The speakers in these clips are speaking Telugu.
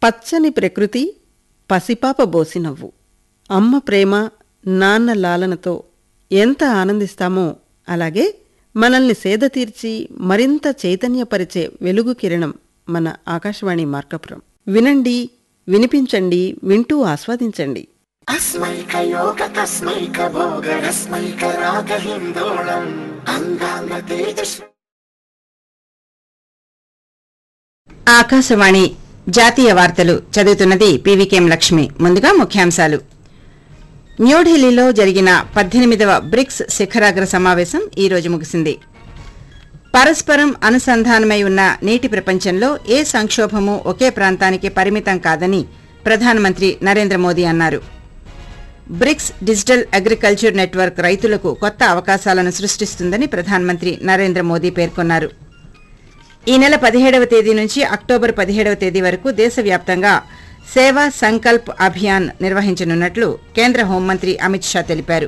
పచ్చని ప్రకృతి పసిపాప బోసినవ్వు అమ్మ ప్రేమ నాన్న లాలనతో ఎంత ఆనందిస్తామో అలాగే మనల్ని సేద తీర్చి మరింత చైతన్యపరిచే వెలుగు కిరణం మన ఆకాశవాణి మార్కపురం వినండి వినిపించండి వింటూ ఆస్వాదించండి अस्मैकयोग तस्मैक भोग रस्मैक राग हिन्दोळम् अङ्गाङ्ग तेजस् ఆకాశవాణి జాతీయ వార్తలు చదువుతున్నది పీవీకేఎం లక్ష్మి ముందుగా ముఖ్యాంశాలు న్యూఢిల్లీలో జరిగిన పద్దెనిమిదవ బ్రిక్స్ శిఖరాగ్ర సమావేశం ఈ రోజు ముగిసింది పరస్పరం అనుసంధానమై ఉన్న నీటి ప్రపంచంలో ఏ సంక్షోభమూ ఒకే ప్రాంతానికి పరిమితం కాదని ప్రధానమంత్రి నరేంద్ర మోదీ అన్నారు బ్రిక్స్ డిజిటల్ అగ్రికల్చర్ నెట్వర్క్ రైతులకు కొత్త అవకాశాలను సృష్టిస్తుందని ప్రధానమంత్రి నరేంద్ర మోదీ పేర్కొన్నారు ఈ నెల పదిహేడవ తేదీ నుంచి అక్టోబర్ పదిహేడవ తేదీ వరకు దేశవ్యాప్తంగా సేవా సంకల్ప్ అభియాన్ నిర్వహించనున్నట్లు కేంద్ర హోంమంత్రి అమిత్ షా తెలిపారు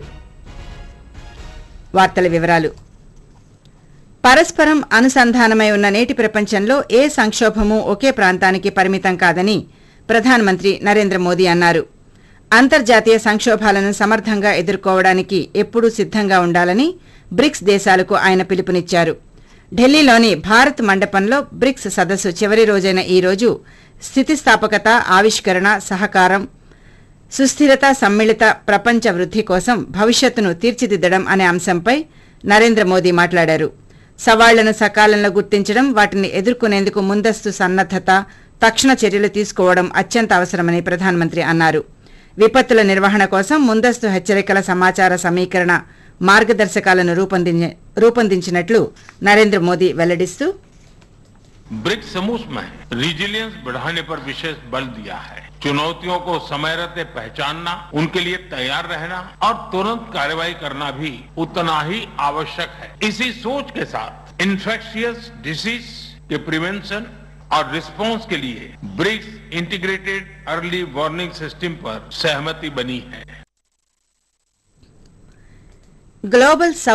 వార్తల వివరాలు పరస్పరం అనుసంధానమై ఉన్న నేటి ప్రపంచంలో ఏ సంక్షోభమూ ఒకే ప్రాంతానికి పరిమితం కాదని ప్రధానమంత్రి నరేంద్ర మోదీ అన్నారు అంతర్జాతీయ సంక్షోభాలను సమర్థంగా ఎదుర్కోవడానికి ఎప్పుడూ సిద్ధంగా ఉండాలని బ్రిక్స్ దేశాలకు ఆయన పిలుపునిచ్చారు ఢిల్లీలోని భారత్ మండపంలో బ్రిక్స్ సదస్సు చివరి రోజైన ఈ రోజు స్థితిస్థాపకత ఆవిష్కరణ సహకారం సుస్థిరత సమ్మిళిత ప్రపంచ వృద్ధి కోసం భవిష్యత్తును తీర్చిదిద్దడం అనే అంశంపై నరేంద్ర మోదీ మాట్లాడారు సవాళ్లను సకాలంలో గుర్తించడం వాటిని ఎదుర్కొనేందుకు ముందస్తు సన్నద్దత తక్షణ చర్యలు తీసుకోవడం అత్యంత అవసరమని ప్రధానమంత్రి అన్నారు విపత్తుల నిర్వహణ కోసం ముందస్తు హెచ్చరికల సమాచార సమీకరణ మార్గదర్శకాలను రూపొందించ- రూపొందించినట్లు నరేంద్ర మోదీ వెల్లడిస్తూ ब्रिक्स समूह में रिजिलियंस बढ़ाने पर विशेष बल दिया है चुनौतियों को समय रहते पहचानना उनके लिए तैयार रहना और तुरंत कार्रवाई करना भी उतना ही आवश्यक है इसी सोच के साथ इन्फेक्शियस डिसीज के प्रिवेंशन और रिस्पांस के लिए BRICS integrated early warning system पर सहमति बनी है గ్లోబల్